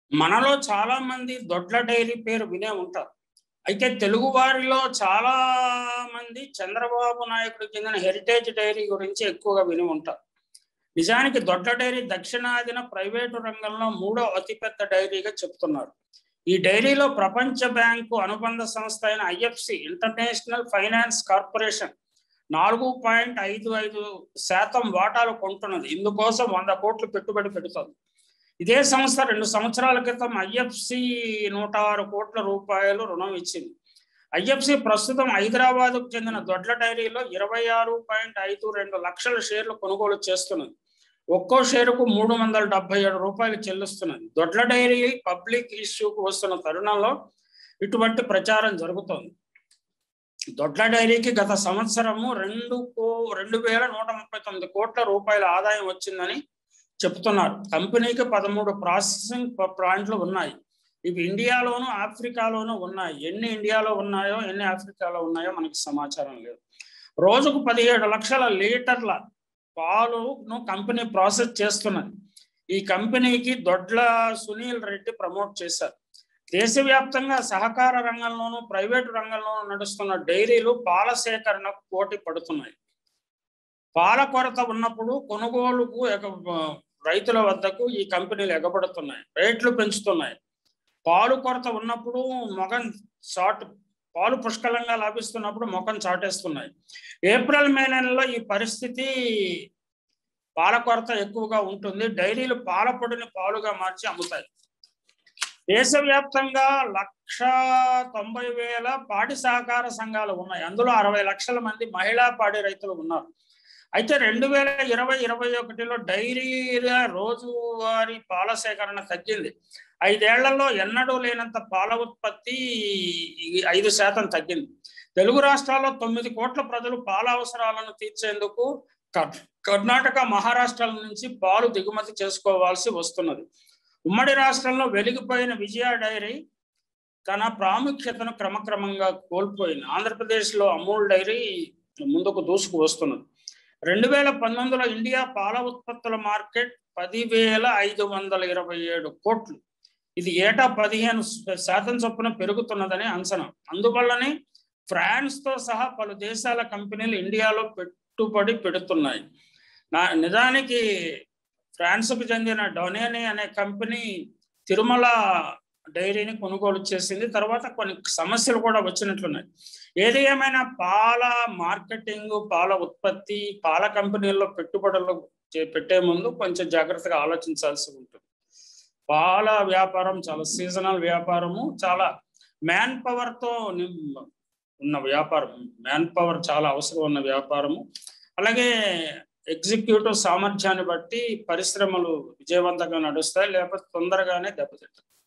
మనలో చాలా మంది దొడ్ల డైరీ పేరు వినే ఉంటారు అయితే తెలుగు వారిలో చాలా మంది చంద్రబాబు నాయుడుకి చెందిన హెరిటేజ్ డైరీ గురించి ఎక్కువగా విని ఉంటారు నిజానికి దొడ్ల డైరీ దక్షిణాదిన ప్రైవేటు రంగంలో మూడో అతిపెద్ద డైరీగా చెప్తున్నారు ఈ డైరీలో ప్రపంచ బ్యాంకు అనుబంధ సంస్థ అయిన ఐఎఫ్సి ఇంటర్నేషనల్ ఫైనాన్స్ కార్పొరేషన్ నాలుగు పాయింట్ ఐదు ఐదు శాతం వాటాలు కొంటున్నది ఇందుకోసం వంద కోట్లు పెట్టుబడి పెడుతుంది ఇదే సంస్థ రెండు సంవత్సరాల క్రితం ఐఎఫ్సి నూట ఆరు కోట్ల రూపాయలు రుణం ఇచ్చింది ఐఎఫ్సి ప్రస్తుతం హైదరాబాద్కు చెందిన దొడ్ల డైరీలో ఇరవై ఆరు పాయింట్ ఐదు రెండు లక్షల షేర్లు కొనుగోలు చేస్తున్నది ఒక్కో షేరుకు మూడు వందల డెబ్బై ఏడు రూపాయలు చెల్లిస్తున్నది దొడ్ల డైరీ పబ్లిక్ ఇష్యూకు వస్తున్న తరుణంలో ఇటువంటి ప్రచారం జరుగుతోంది దొడ్ల డైరీకి గత సంవత్సరము రెండు కో రెండు వేల నూట ముప్పై తొమ్మిది కోట్ల రూపాయల ఆదాయం వచ్చిందని చెప్తున్నారు కంపెనీకి పదమూడు ప్రాసెసింగ్ ప్లాంట్లు ఉన్నాయి ఇవి ఇండియాలోను ఆఫ్రికాలోనూ ఉన్నాయి ఎన్ని ఇండియాలో ఉన్నాయో ఎన్ని ఆఫ్రికాలో ఉన్నాయో మనకి సమాచారం లేదు రోజుకు పదిహేడు లక్షల లీటర్ల పాలును కంపెనీ ప్రాసెస్ చేస్తున్నది ఈ కంపెనీకి దొడ్ల సునీల్ రెడ్డి ప్రమోట్ చేశారు దేశవ్యాప్తంగా సహకార రంగంలోనూ ప్రైవేటు రంగంలోనూ నడుస్తున్న డైరీలు పాల సేకరణకు పోటీ పడుతున్నాయి పాల కొరత ఉన్నప్పుడు కొనుగోలుకు రైతుల వద్దకు ఈ కంపెనీలు ఎగబడుతున్నాయి రేట్లు పెంచుతున్నాయి పాలు కొరత ఉన్నప్పుడు మొగం చాటు పాలు పుష్కలంగా లభిస్తున్నప్పుడు మొఖం చాటేస్తున్నాయి ఏప్రిల్ మే నెలలో ఈ పరిస్థితి పాల కొరత ఎక్కువగా ఉంటుంది డైరీలు పాల పొడిని పాలుగా మార్చి అమ్ముతాయి దేశవ్యాప్తంగా లక్ష తొంభై వేల పాడి సహకార సంఘాలు ఉన్నాయి అందులో అరవై లక్షల మంది మహిళా పాడి రైతులు ఉన్నారు అయితే రెండు వేల ఇరవై ఇరవై ఒకటిలో డైరీల రోజువారీ పాల సేకరణ తగ్గింది ఐదేళ్లలో ఎన్నడూ లేనంత పాల ఉత్పత్తి ఐదు శాతం తగ్గింది తెలుగు రాష్ట్రాల్లో తొమ్మిది కోట్ల ప్రజలు పాల అవసరాలను తీర్చేందుకు కర్ణాటక మహారాష్ట్రాల నుంచి పాలు దిగుమతి చేసుకోవాల్సి వస్తున్నది ఉమ్మడి రాష్ట్రంలో వెలిగిపోయిన విజయ డైరీ తన ప్రాముఖ్యతను క్రమక్రమంగా కోల్పోయింది ఆంధ్రప్రదేశ్లో అమూల్ డైరీ ముందుకు దూసుకు వస్తున్నది రెండు వేల పంతొమ్మిదిలో ఇండియా పాల ఉత్పత్తుల మార్కెట్ పదివేల ఐదు వందల ఇరవై ఏడు కోట్లు ఇది ఏటా పదిహేను శాతం చొప్పున పెరుగుతున్నదని అంచనా అందువల్లనే ఫ్రాన్స్తో సహా పలు దేశాల కంపెనీలు ఇండియాలో పెట్టుబడి పెడుతున్నాయి నా నిజానికి ఫ్రాన్స్కు చెందిన డొనేని అనే కంపెనీ తిరుమల డైరీని కొనుగోలు చేసింది తర్వాత కొన్ని సమస్యలు కూడా వచ్చినట్లున్నాయి ఏది ఏమైనా పాల మార్కెటింగ్ పాల ఉత్పత్తి పాల కంపెనీల్లో పెట్టుబడులు పెట్టే ముందు కొంచెం జాగ్రత్తగా ఆలోచించాల్సి ఉంటుంది పాల వ్యాపారం చాలా సీజనల్ వ్యాపారము చాలా మ్యాన్ పవర్తో ఉన్న వ్యాపారం మ్యాన్ పవర్ చాలా అవసరం ఉన్న వ్యాపారము అలాగే ఎగ్జిక్యూటివ్ సామర్థ్యాన్ని బట్టి పరిశ్రమలు విజయవంతంగా నడుస్తాయి లేకపోతే తొందరగానే దెబ్బతింటాయి